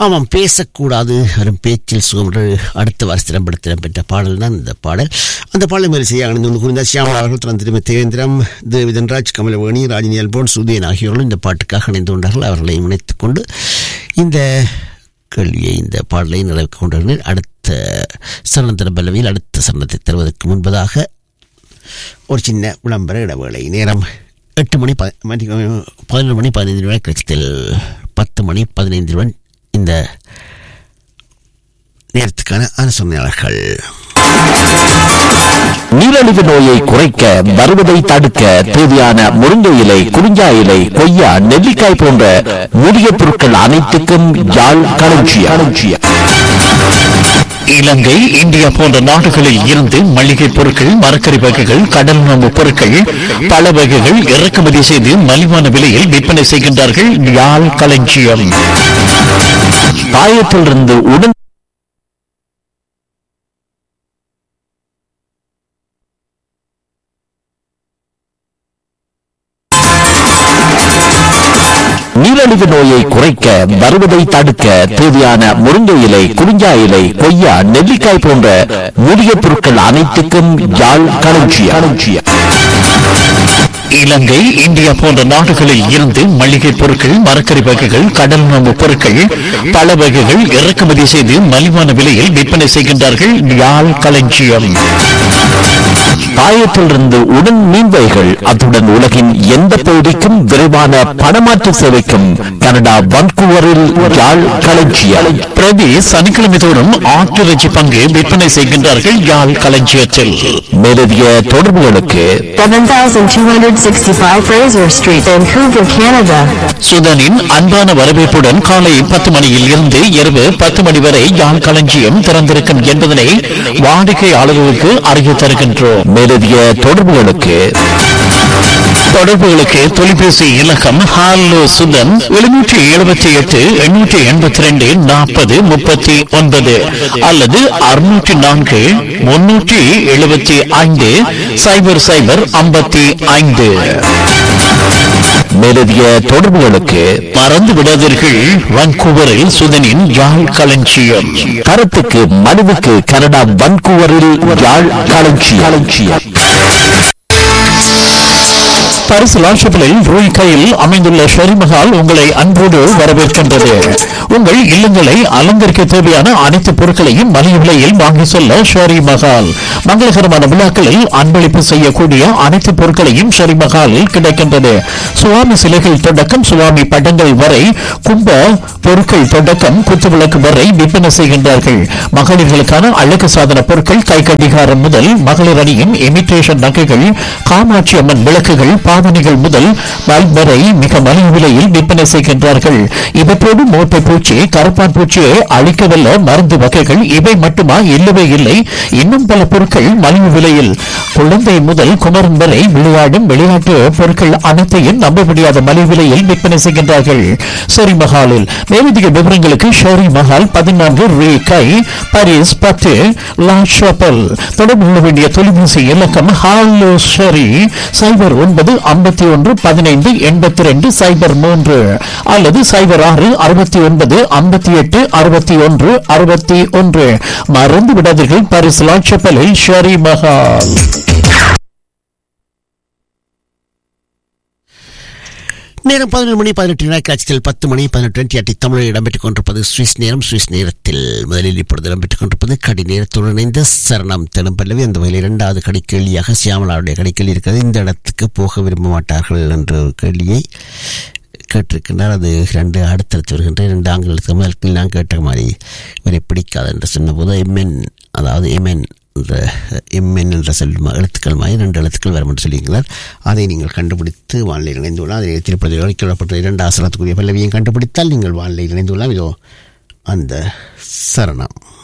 ஆமாம் பேசக்கூடாது வரும் பேச்சில் சுகம் என்று அடுத்த வருஷத்திடம் படத்திடம் பெற்ற பாடல் தான் இந்த பாடல் அந்த பாடலை மேல் செய்ய அணிந்து கொண்டு குறிந்த சியாமலா அவர்கள் திறந்திரும தேவேந்திரம் தேவிதன்ராஜ் கமலவேணி ராஜினி அல்போன் சுதேன் ஆகியோர்களும் இந்த பாட்டுக்காக இணைந்து கொண்டார்கள் அவர்களை இணைத்துக் கொண்டு இந்த கேள்வியை இந்த பாடலை நிறைவு கொண்டிருந்தேன் அடுத்த சரணத்திர பல்லவியில் அடுத்த சரணத்தை தருவதற்கு முன்பதாக ஒரு சின்ன விளம்பர இடைவேளை நேரம் எட்டு மணி ப- மணி- பதினொரு மணி பதினைந்து ரூபாய் கட்சத்தில் பத்து மணி பதினைந்து ரூபாய் இந்த நேரத்துக்கான அனுசரணையாளர்கள் நீரழிவு நோயை குறைக்க வருவதை தடுக்க தேவையான முருங்கை இலை குறிஞ்சா இலை கொய்யா நெல்லிக்காய் போன்ற மூலிகை பொருட்கள் அனைத்துக்கும் யாழ் களஞ்சியம் இலங்கை இந்தியா போன்ற நாடுகளில் இருந்து மளிகை பொருட்கள் மரக்கறி வகைகள் கடல் உணவு பொருட்கள் பல வகைகள் இறக்குமதி செய்து மலிவான விலையில் விற்பனை செய்கின்றார்கள் யாழ் களஞ்சியம் தாயத்திலிருந்து உடன் நீரழிவு நோயை குறைக்க வருவதை தடுக்க தேவையான முருங்கை இலை குறிஞ்சா இலை கொய்யா நெல்லிக்காய் போன்ற மூலிகை பொருட்கள் அனைத்துக்கும் யாழ் களஞ்சியம் இலங்கை இந்தியா போன்ற நாடுகளில் இருந்து மளிகை பொருட்கள் மரக்கறி வகைகள் கடல் உணவு பொருட்கள் பல வகைகள் இறக்குமதி செய்து மலிவான விலையில் விற்பனை செய்கின்றார்கள் யாழ் களஞ்சியம் தாயத்திலிருந்து உடன் மீன்வைகள் அத்துடன் உலகின் எந்த பகுதிக்கும் விரைவான பணமாற்று சேவைக்கும் கனடா வன்கூவரில் யாழ் களஞ்சியம் பிரதி சனிக்கிழமை தோறும் ஆட்டிறைச்சி பங்கு விற்பனை செய்கின்றார்கள் யாழ் களஞ்சியத்தில் மேலதிக தொடர்புகளுக்கு 7265 Fraser Street, Vancouver, Canada. சுதனின் அன்பான வரவேற்புடன் காலை பத்து மணியில் இருந்து இரவு பத்து மணி வரை யாழ் களஞ்சியம் திறந்திருக்கும் என்பதனை வாடிக்கையாளர்களுக்கு அறிய தருகின்றோம் மேலதிக தொடர்புகளுக்கு தொடர்புகளுக்கு தொலைபேசி இலக்கம் ஹாலோ சுதன் எழுநூற்றி எழுபத்தி எட்டு எண்ணூற்றி எண்பத்தி ரெண்டு நாற்பது முப்பத்தி ஒன்பது அல்லது அறுநூற்றி நான்கு முன்னூற்றி எழுபத்தி ஐந்து சைபர் சைபர் ஐம்பத்தி ஐந்து மேலதிக தொடர்புகளுக்கு மறந்து விடாதீர்கள் வான்கூவரில் சுதனின் யாழ் களஞ்சியம் கருத்துக்கு மனுவுக்கு கனடா வான்கூவரில் யாழ் களஞ்சியம் களஞ்சியம் பரிசு லாஷப்பிலில் ரூய் கையில் அமைந்துள்ள ஷெரிமஹால் உங்களை அன்போடு வரவேற்கின்றது உங்கள் இல்லங்களை அலங்கரிக்க தேவையான அனைத்து பொருட்களையும் மலிவு விலையில் வாங்கி செல்ல ஷெரி மஹால் மங்களகரமான விழாக்களில் அன்பளிப்பு செய்யக்கூடிய அனைத்து பொருட்களையும் ஷெரி மஹாலில் கிடைக்கின்றது சுவாமி சிலைகள் தொடக்கம் சுவாமி படங்கள் வரை கும்ப பொருட்கள் தொடக்கம் குத்துவிளக்கு வரை விற்பனை செய்கின்றார்கள் மகளிர்களுக்கான அழகு சாதன பொருட்கள் கை கடிகாரம் முதல் மகளிர் அணியின் இமிட்டேஷன் நகைகள் காமாட்சி அம்மன் விளக்குகள் பாவனைகள் முதல் பல்ப் வரை மிக மலிவு விலையில் விற்பனை செய்கின்றார்கள் இவற்றோடு மோட்டை பூச்சி கருப்பான் பூச்சியை அழிக்கவல்ல மருந்து வகைகள் இவை மட்டுமா இல்லவே இல்லை இன்னும் பல பொருட்கள் மலிவு விலையில் குழந்தை முதல் குமரன் வரை விளையாடும் விளையாட்டு பொருட்கள் அனைத்தையும் நம்ப முடியாத மலிவு விலையில் விற்பனை செய்கின்றார்கள் ஷெரி மஹாலில் மேலதிக விவரங்களுக்கு ஷெரி மஹால் பதினான்கு ரே கை பாரிஸ் பத்து லா ஷாப்பல் தொடர்பு கொள்ள வேண்டிய தொலைபேசி இலக்கம் ஹாலோ ஷெரி சைபர் ஒன்பது ஐம்பத்தி ஒன்று பதினைந்து எண்பத்தி ரெண்டு சைபர் மூன்று அல்லது சைபர் ஆறு அறுபத்தி ஒன்பது ஐம்பத்தி எட்டு அறுபத்தி ஒன்று அறுபத்தி ஒன்று மறந்து விடாதீர்கள் பாரிஸ் லா ஷாப்பலில் ஷெரி மஹால் நேரம் பதினொரு மணி பதினெட்டு வினாக்காட்சியில் பத்து மணி பதினெட்டு டுவெண்ட்டி எட்டு தமிழில் இடம்பெற்றுக் கொண்டிருப்பது சுவிஸ் நேரம் சுவிஸ் நேரத்தில் முதலில் இப்பொழுது இடம்பெற்றுக் கொண்டிருப்பது கடி நேரத்துடன் இணைந்த சரணம் தெலும் பல்லவி அந்த வகையில் இரண்டாவது கடிக்கேள்வியாக சியாமலாவுடைய கடிக்கேள்வி இருக்கிறது இந்த இடத்துக்கு போக விரும்ப மாட்டார்கள் என்ற ஒரு கேள்வியை கேட்டிருக்கின்றார் அது ரெண்டு அடுத்தடுத்து வருகின்ற இரண்டு ஆங்கிலத்துக்கு முதல் நான் கேட்ட மாதிரி இவரை பிடிக்காது என்று சொன்னபோது எம்என் அதாவது எம்என் என்ற எம்என் என்ற செல்லும் எழுத்துக்கள் மாதிரி ரெண்டு எழுத்துக்கள் வரும் என்று சொல்லியிருக்கிறார் அதை நீங்கள் கண்டுபிடித்து வானிலையில் இணைந்துள்ளலாம் அதை திருப்பதி வரைக்கப்பட்ட இரண்டு ஆசனத்துக்குரிய பல்லவியும் கண்டுபிடித்தால் நீங்கள் வானிலையில் இணைந்துள்ளலாம் இதோ அந்த சரணம்